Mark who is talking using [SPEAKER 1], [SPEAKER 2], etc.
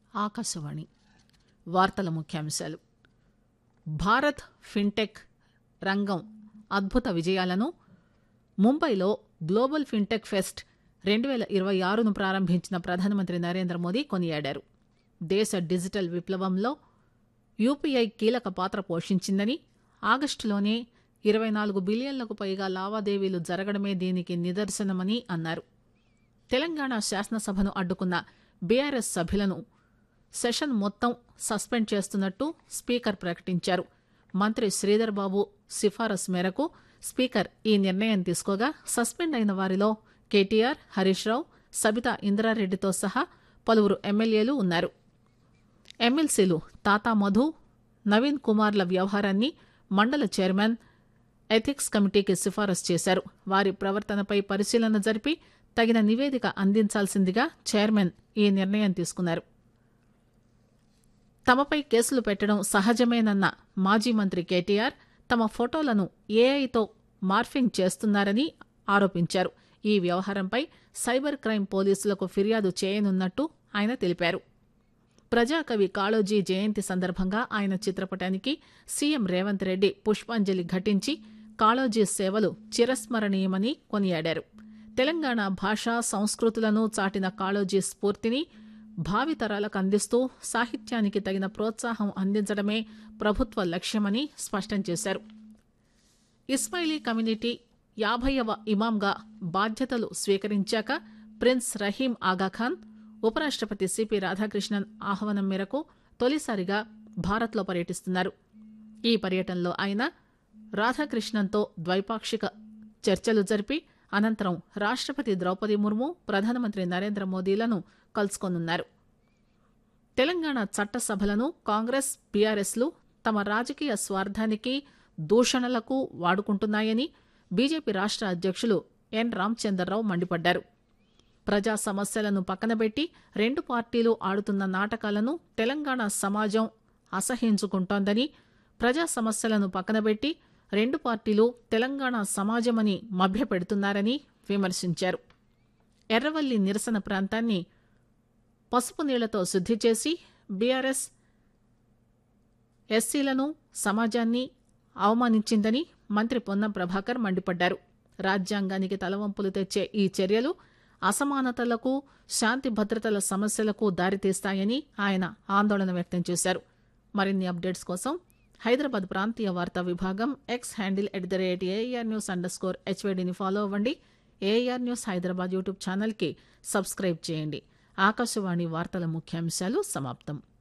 [SPEAKER 1] ఆకాశవాణి వార్తల ముఖ్యాంశాలు భారత్ ఫిన్టెక్ రంగం అద్భుత విజయాలను ముంబైలో గ్లోబల్ ఫిన్టెక్ ఫెస్ట్ రెండు పేల ఇరవై ఆరును ప్రారంభించిన ప్రధానమంత్రి నరేంద్ర మోదీ కొనియాడారు దేశ డిజిటల్ విప్లవంలో యూపీఐ కీలక పాత్ర పోషించిందని ఆగస్టులోనే ఇరవై నాలుగు బిలియన్లకు పైగా లావాదేవీలు జరగడమే దీనికి నిదర్శనమని అన్నారు తెలంగాణ శాసనసభను అడ్డుకున్న బీఆర్ఎస్ సభ్యులను సెషన్ మొత్తం సస్పెండ్ చేస్తున్నట్టు స్పీకర్ ప్రకటించారు మంత్రి శ్రీధర్ బాబు సిఫారసు మేరకు స్పీకర్ ఈ నిర్ణయం తీసుకోగా సస్పెండ్ అయిన వారిలో కేటీఆర్ హరీష్ రావు సబితా ఇంద్రారెడ్డితో సహా పలువురు ఎమ్మెల్యేలు ఉన్నారు ఎమ్మెల్సీలు తాతా మధు నవీన్ కుమార్ల వ్యవహారాన్ని మండల చైర్మన్ ఎథిక్స్ కమిటీకి సిఫారసు చేశారు వారి ప్రవర్తనపై పరిశీలన జరిపి తగిన నివేదిక అందించాల్సిందిగా చైర్మన్ ఈ నిర్ణయం తీసుకున్నారు తమపై కేసులు పెట్టడం సహజమేనన్న మాజీ మంత్రి కేటీఆర్ తమ ఫోటోలను ఏఐతో మార్ఫింగ్ చేస్తున్నారని ఆరోపించారు ఈ వ్యవహారంపై సైబర్ క్రైమ్ పోలీసులకు ఫిర్యాదు చేయనున్నట్టు ఆయన తెలిపారు ప్రజాకవి కాళోజీ జయంతి సందర్భంగా ఆయన చిత్రపటానికి సీఎం రేవంత్ రెడ్డి పుష్పాంజలి ఘటించి కాళోజీ సేవలు చిరస్మరణీయమని కొనియాడారు తెలంగాణ భాష సంస్కృతులను చాటిన కాళోజీ స్ఫూర్తిని భావితరాలకు అందిస్తూ సాహిత్యానికి తగిన ప్రోత్సాహం అందించడమే ప్రభుత్వ లక్ష్యమని స్పష్టం చేశారు ఇస్మాయిలీ కమ్యూనిటీ యాభైవ ఇమాంగా బాధ్యతలు స్వీకరించాక ప్రిన్స్ రహీం ఆగాఖాన్ ఉపరాష్టపతి సిపి రాధాకృష్ణన్ ఆహ్వానం మేరకు తొలిసారిగా భారత్లో పర్యటిస్తున్నారు ఈ పర్యటనలో ఆయన రాధాకృష్ణన్తో ద్వైపాక్షిక చర్చలు జరిపి అనంతరం రాష్టపతి ద్రౌపది ముర్ము ప్రధానమంత్రి నరేంద్ర మోదీలను కలుసుకోనున్నారు తెలంగాణ చట్టసభలను కాంగ్రెస్ బీఆర్ఎస్లు తమ రాజకీయ స్వార్థానికి దూషణలకు వాడుకుంటున్నాయని బీజేపీ రాష్ట అధ్యక్షులు ఎన్ రామచందర్రావు మండిపడ్డారు ప్రజా సమస్యలను పక్కనబెట్టి రెండు పార్టీలు ఆడుతున్న నాటకాలను తెలంగాణ సమాజం అసహించుకుంటోందని ప్రజా సమస్యలను పక్కనబెట్టి రెండు పార్టీలు తెలంగాణ సమాజమని మభ్యపెడుతున్నారని విమర్శించారు ఎర్రవల్లి నిరసన ప్రాంతాన్ని పసుపు నీళ్లతో శుద్ది చేసి బీఆర్ఎస్ ఎస్సీలను సమాజాన్ని అవమానించిందని మంత్రి పొన్నం ప్రభాకర్ మండిపడ్డారు రాజ్యాంగానికి తలవంపులు తెచ్చే ఈ చర్యలు అసమానతలకు శాంతి భద్రతల సమస్యలకు దారితీస్తాయని ఆయన ఆందోళన వ్యక్తం చేశారు మరిన్ని అప్డేట్స్ కోసం హైదరాబాద్ ప్రాంతీయ వార్తా విభాగం X handle at the rate AR news underscore హెచ్వైడిని ఫాలో అవ్వండి ఏఆర్ న్యూస్ హైదరాబాద్ యూట్యూబ్ ఛానల్కి సబ్స్క్రైబ్ చేయండి ఆకాశవాణి వార్తల ముఖ్యాంశాలు సమాప్తం